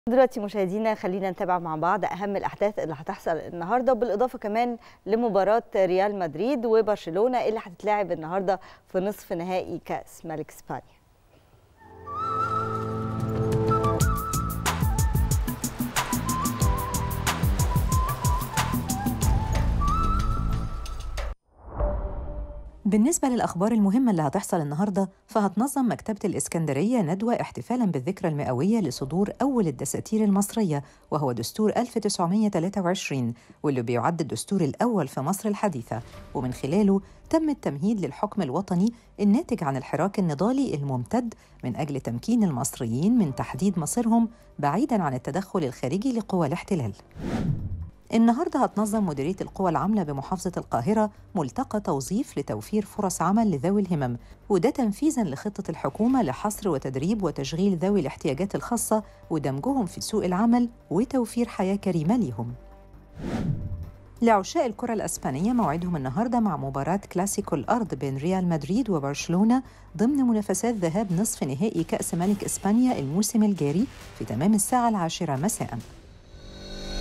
دلوقتي مشاهدينا خلينا نتابع مع بعض اهم الاحداث اللي هتحصل النهارده بالاضافه كمان لمباراه ريال مدريد وبرشلونه اللي هتتلعب النهارده في نصف نهائي كاس ملك اسبانيا بالنسبة للأخبار المهمة اللي هتحصل النهاردة فهتنظم مكتبة الإسكندرية ندوة احتفالاً بالذكرى المئوية لصدور أول الدساتير المصرية وهو دستور 1923 واللي بيعد الدستور الأول في مصر الحديثة ومن خلاله تم التمهيد للحكم الوطني الناتج عن الحراك النضالي الممتد من أجل تمكين المصريين من تحديد مصيرهم بعيداً عن التدخل الخارجي لقوى الاحتلال النهارده هتنظم مديريه القوى العامله بمحافظه القاهره ملتقى توظيف لتوفير فرص عمل لذوي الهمم وده تنفيذا لخطه الحكومه لحصر وتدريب وتشغيل ذوي الاحتياجات الخاصه ودمجهم في سوق العمل وتوفير حياه كريمه ليهم لعشاء الكرة الأسبانية موعدهم النهاردة مع مباراة كلاسيكو الأرض بين ريال مدريد وبرشلونة ضمن منافسات ذهاب نصف نهائي كأس ملك إسبانيا الموسم الجاري في تمام الساعة العاشرة مساءً